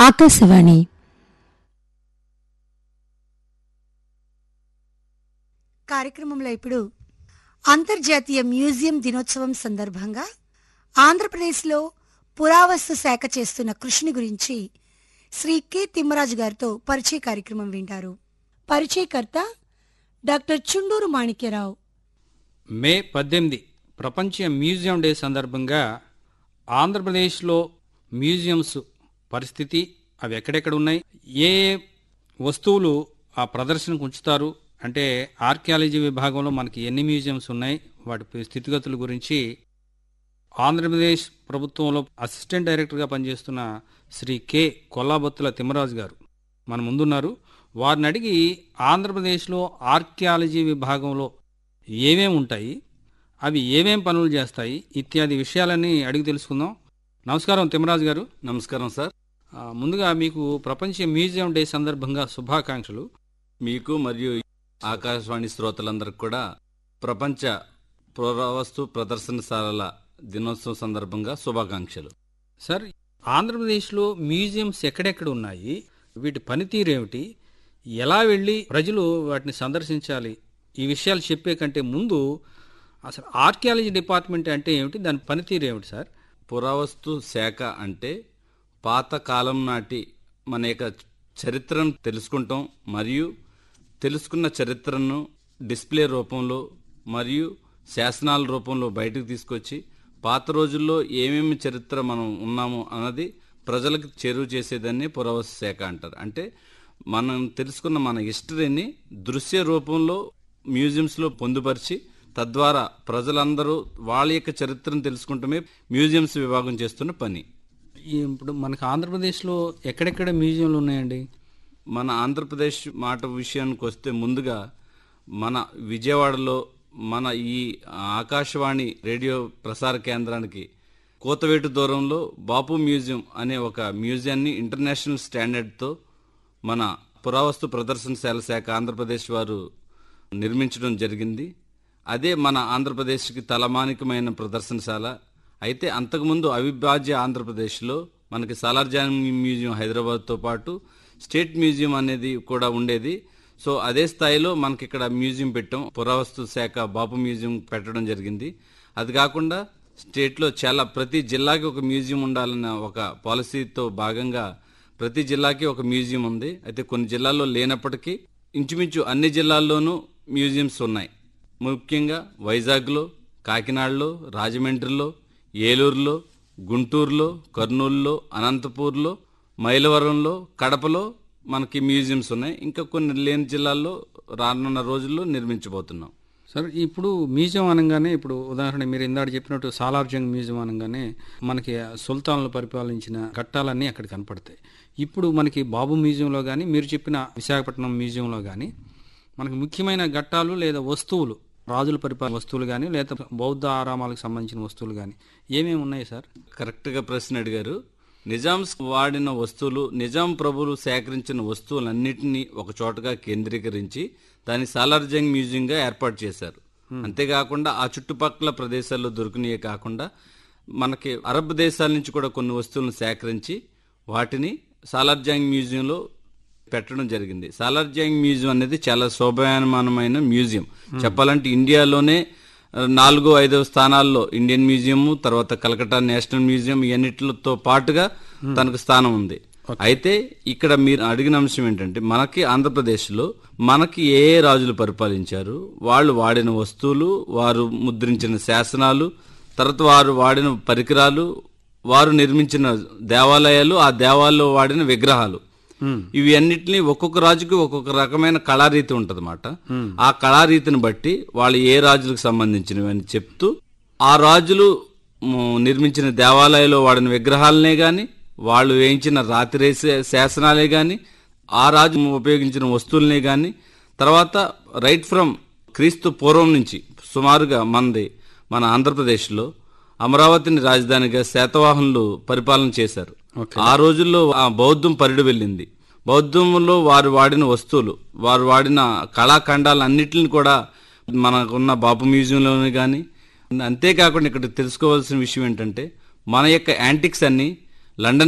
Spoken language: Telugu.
ఆకాశవాణి కార్యక్రమంలో ఇప్పుడు అంతర్జాతీయ మ్యూజియం దినోత్సవం సందర్భంగా ఆంధ్రప్రదేశ్లో పురావస్తు శాఖ చేస్తున్న కృషిని గురించి శ్రీ కె తిమ్మరాజు గారితో పరిచయ కార్యక్రమం వింటారు పరిచయకర్త డాక్టర్ చుండూరు మాణిక్యరావు మే పద్దెనిమిది ప్రపంచ మ్యూజియం డే సందర్భంగా ఆంధ్రప్రదేశ్లో మ్యూజియంస్ పరిస్థితి అవి ఎక్కడెక్కడ ఉన్నాయి ఏ ఏ వస్తువులు ఆ ప్రదర్శనకు ఉంచుతారు అంటే ఆర్కియాలజీ విభాగంలో మనకి ఎన్ని మ్యూజియంస్ ఉన్నాయి వాటి స్థితిగతుల గురించి ఆంధ్రప్రదేశ్ ప్రభుత్వంలో అసిస్టెంట్ డైరెక్టర్గా పనిచేస్తున్న శ్రీ కె కొల్లాబొత్తుల తిమ్మరాజు గారు మన ముందున్నారు వారిని అడిగి ఆంధ్రప్రదేశ్లో ఆర్కియాలజీ విభాగంలో ఏమేమి ఉంటాయి అవి ఏమేం పనులు చేస్తాయి ఇత్యాది విషయాలన్నీ అడిగి తెలుసుకుందాం నమస్కారం తిమ్మరాజు గారు నమస్కారం సార్ ఆ, ముందుగా మీకు ప్రపంచ మ్యూజియం డే సందర్భంగా శుభాకాంక్షలు మీకు మరియు ఆకాశవాణి శ్రోతలందరికి కూడా ప్రపంచ పురావస్తు ప్రదర్శనశాలల దినోత్సవం సందర్భంగా శుభాకాంక్షలు సార్ ఆంధ్రప్రదేశ్లో మ్యూజియంస్ ఎక్కడెక్కడ ఉన్నాయి వీటి పనితీరు ఏమిటి ఎలా వెళ్ళి ప్రజలు వాటిని సందర్శించాలి ఈ విషయాలు చెప్పే కంటే ముందు అసలు ఆర్కియాలజీ డిపార్ట్మెంట్ అంటే ఏమిటి దాని పనితీరు ఏమిటి సార్ పురావస్తు శాఖ అంటే పాత కాలం నాటి మన యొక్క చరిత్రను తెలుసుకుంటాం మరియు తెలుసుకున్న చరిత్రను డిస్ప్లే రూపంలో మరియు శాసనాల రూపంలో బయటకు తీసుకొచ్చి పాత రోజుల్లో ఏమేమి చరిత్ర మనం ఉన్నాము అన్నది ప్రజలకు చేరువ చేసేదాన్ని పురావస్తు శాఖ అంటారు అంటే మనం తెలుసుకున్న మన హిస్టరీని దృశ్య రూపంలో మ్యూజియంస్లో పొందుపరిచి తద్వారా ప్రజలందరూ వాళ్ళ యొక్క చరిత్రను తెలుసుకుంటమే మ్యూజియంస్ విభాగం చేస్తున్న పని ఈ ఇప్పుడు మనకి ఆంధ్రప్రదేశ్లో ఎక్కడెక్కడ మ్యూజియంలు ఉన్నాయండి మన ఆంధ్రప్రదేశ్ మాట విషయానికి వస్తే ముందుగా మన విజయవాడలో మన ఈ ఆకాశవాణి రేడియో ప్రసార కేంద్రానికి కోతవేటు దూరంలో బాపు మ్యూజియం అనే ఒక మ్యూజియాన్ని ఇంటర్నేషనల్ స్టాండర్డ్తో మన పురావస్తు ప్రదర్శనశాల శాఖ ఆంధ్రప్రదేశ్ వారు నిర్మించడం జరిగింది అదే మన ఆంధ్రప్రదేశ్కి తలమానికమైన ప్రదర్శనశాల అయితే అంతకుముందు అవిభాజ్య ఆంధ్రప్రదేశ్లో మనకి సాలార్జంగ్ మ్యూజియం హైదరాబాద్తో పాటు స్టేట్ మ్యూజియం అనేది కూడా ఉండేది సో అదే స్థాయిలో మనకి ఇక్కడ మ్యూజియం పెట్టాం పురావస్తు శాఖ బాపు మ్యూజియం పెట్టడం జరిగింది అది కాకుండా స్టేట్లో చాలా ప్రతి జిల్లాకి ఒక మ్యూజియం ఉండాలన్న ఒక పాలసీతో భాగంగా ప్రతి జిల్లాకి ఒక మ్యూజియం ఉంది అయితే కొన్ని జిల్లాల్లో లేనప్పటికీ ఇంచుమించు అన్ని జిల్లాల్లోనూ మ్యూజియంస్ ఉన్నాయి ముఖ్యంగా వైజాగ్లో కాకినాడలో రాజమండ్రిలో ఏలూరులో గుంటూరులో కర్నూలులో అనంతపూర్లో మైలవరంలో కడపలో మనకి మ్యూజియంస్ ఉన్నాయి ఇంకా కొన్ని లేని జిల్లాల్లో రానున్న రోజుల్లో నిర్మించబోతున్నాం సార్ ఇప్పుడు మ్యూజియం అనగానే ఇప్పుడు ఉదాహరణ మీరు ఇందాక చెప్పినట్టు సాలార్జంగ్ మ్యూజియం అనగానే మనకి సుల్తాన్లు పరిపాలించిన ఘట్టాలన్నీ అక్కడ కనపడతాయి ఇప్పుడు మనకి బాబు మ్యూజియంలో కానీ మీరు చెప్పిన విశాఖపట్నం మ్యూజియంలో కానీ మనకి ముఖ్యమైన ఘట్టాలు లేదా వస్తువులు రాజుల పరిపాలన వస్తువులు కానీ లేదా బౌద్ధ ఆరామాలకు సంబంధించిన వస్తువులు కానీ ఏమేమి ఉన్నాయి సార్ కరెక్ట్గా ప్రశ్న అడిగారు నిజాంస్ వాడిన వస్తువులు నిజాం ప్రభులు సేకరించిన వస్తువులన్నిటినీ ఒక చోటగా కేంద్రీకరించి దాన్ని సాలార్జంగ్ మ్యూజియంగా ఏర్పాటు చేశారు అంతేకాకుండా ఆ చుట్టుపక్కల ప్రదేశాల్లో దొరికినయే కాకుండా మనకి అరబ్ దేశాల నుంచి కూడా కొన్ని వస్తువులను సేకరించి వాటిని సాలార్జంగ్ మ్యూజియంలో పెట్టడం జరిగింది సాలార్జంగ్ మ్యూజియం అనేది చాలా శోభాయమానమైన మ్యూజియం చెప్పాలంటే ఇండియాలోనే ఆ, నాలుగో ఐదో స్థానాల్లో ఇండియన్ మ్యూజియం తర్వాత కలకట్టా నేషనల్ మ్యూజియం ఇవన్నిటితో పాటుగా తనకు స్థానం ఉంది అయితే ఇక్కడ మీరు అడిగిన అంశం ఏంటంటే మనకి ఆంధ్రప్రదేశ్లో మనకి ఏ ఏ రాజులు పరిపాలించారు వాళ్ళు వాడిన వస్తువులు వారు ముద్రించిన శాసనాలు తర్వాత వారు వాడిన పరికరాలు వారు నిర్మించిన దేవాలయాలు ఆ దేవాలయంలో వాడిన విగ్రహాలు ఇవి అన్నిటిని ఒక్కొక్క రాజుకి ఒక్కొక్క రకమైన కళారీతి ఉంటదన్నమాట ఆ కళారీతిని బట్టి వాళ్ళు ఏ రాజులకు సంబంధించినవి అని చెప్తూ ఆ రాజులు మ్, నిర్మించిన దేవాలయంలో వాడిన విగ్రహాలనే గాని వాళ్ళు వేయించిన రాతిరేసే శాసనాలే గాని ఆ రాజు ఉపయోగించిన వస్తువులనే గాని తర్వాత రైట్ ఫ్రమ్ క్రీస్తు పూర్వం నుంచి సుమారుగా మంది మన ఆంధ్రప్రదేశ్లో అమరావతిని రాజధానిగా శాతవాహనులు పరిపాలన చేశారు ఆ రోజుల్లో ఆ బౌద్ధం పరిడి వెళ్ళింది బౌద్ధంలో వారు వాడిన వస్తువులు వారు వాడిన కళాఖండాలన్నిటిని కూడా మనకున్న బాపు మ్యూజియంలోనే కానీ అంతేకాకుండా ఇక్కడ తెలుసుకోవాల్సిన విషయం ఏంటంటే మన యొక్క యాంటిక్స్ అన్ని లండన్